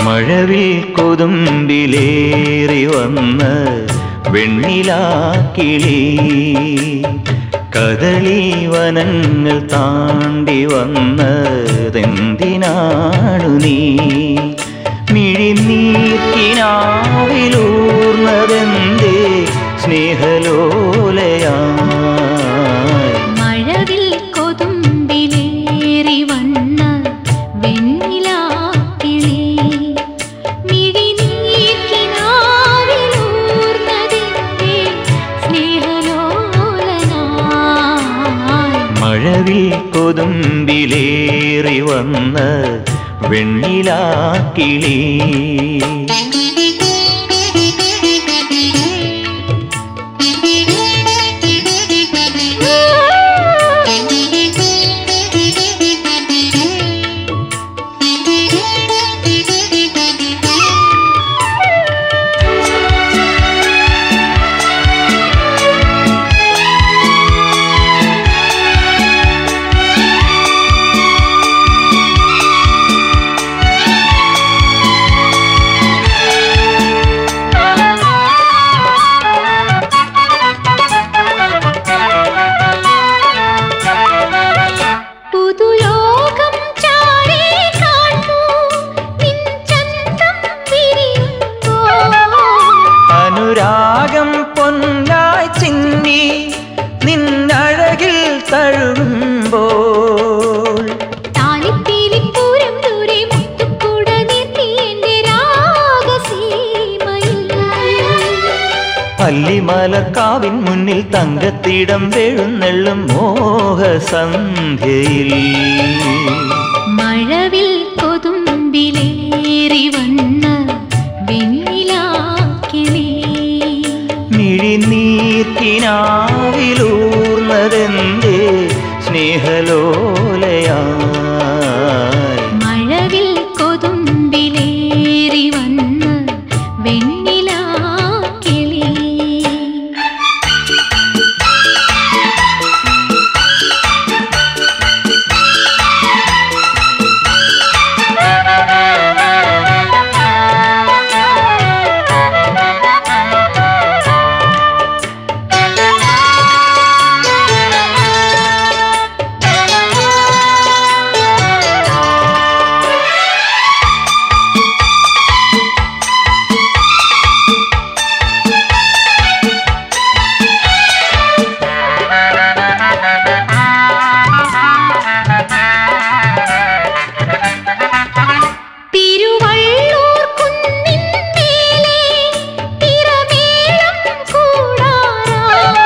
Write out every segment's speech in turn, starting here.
മഴവിൽ കൊതുമ്പിലേറി വന്ന് വെണ്ണിലാക്കിളി കദളി വനങ്ങൾ താണ്ടി വന്നതെന്തിനാണു നീ മിഴിനീർക്കിനാവിലൂർന്നതെന്തേ സ്നേഹലോലയായി മഴവിൽ കൊതുമ്പിലേറി വന്ന വെണ്ണിലാക്കിളി മിഴിനീർക്കിനാവിലൂർന്നതിന്റെ സ്നേഹലോലനായി മഴവിൽ കൊതുമ്പിലേറി വന്ന് വെണ്ണിലാക്കിളി പുതുലോകം ചാരേ കാണൂ നിൻ ചന്തം വിരിയുമ്പോൾ അനുരാഗം പൊന്നായി ചിന്നി നിന്നഴകിൽ തഴുകുമ്പോൾ താലിപ്പീലിപ്പൂരം ദൂരെ മുത്തുക്കുട നിർത്തി എന്റെ രാഗസീമയിൽ പല്ലിമലക്കാവിൻ മുന്നിൽ തങ്കത്തിടം വെഴുന്നെള്ളും മോഹസന്ധ്യയിൽ മഴവിൽ കൊതുമ്പിലേറി വന്ന വെണ്ണിലാക്കിളി മിഴിനീർക്കിനാവിലൂർന്നതെന്തേ സ്നേഹലോലയായി മഴവിൽ കൊതുമ്പിലേറി വന്ന വെണ്ണിലാക്കിളി തിരുവള്ളൂർ കുന്നിൻ മേലെ തിരമേളം കൂടാറാ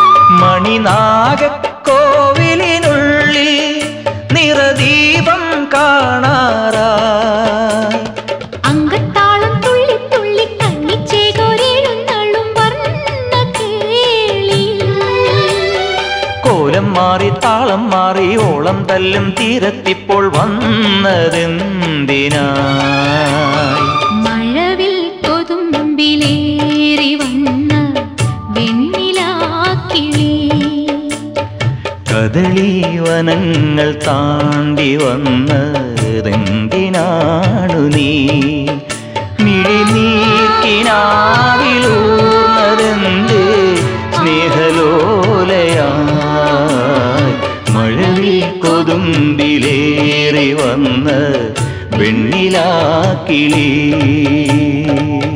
മണിനാഗക്കോവിലിനുള്ളിൽ നിറദീപം കാണാറായി അങ്കത്താളം തുള്ളി തുള്ളി കണ്ണിച്ചേകൊരെഴുന്നള്ളും വർണ്ണ കേളി കോലം മാറി താളം മാറി ഓളം തല്ലും തീരത്തിപ്പോൾ വന്നതെന്തിനായി മഴവിൽ കൊതുമ്പിലേറി വന്ന വെണ്ണിലാക്കിളി കദളി വനങ്ങൾ താണ്ടി വന്നതെന്തിനാണു നീ മിഴിനീക്കിനാവിലൂർന്നതെന്തേ സ്നേഹലോലയായി മഴവിൽ കൊതുമ്പിലേറി വന്ന് വെണ്ണിലാക്കിളി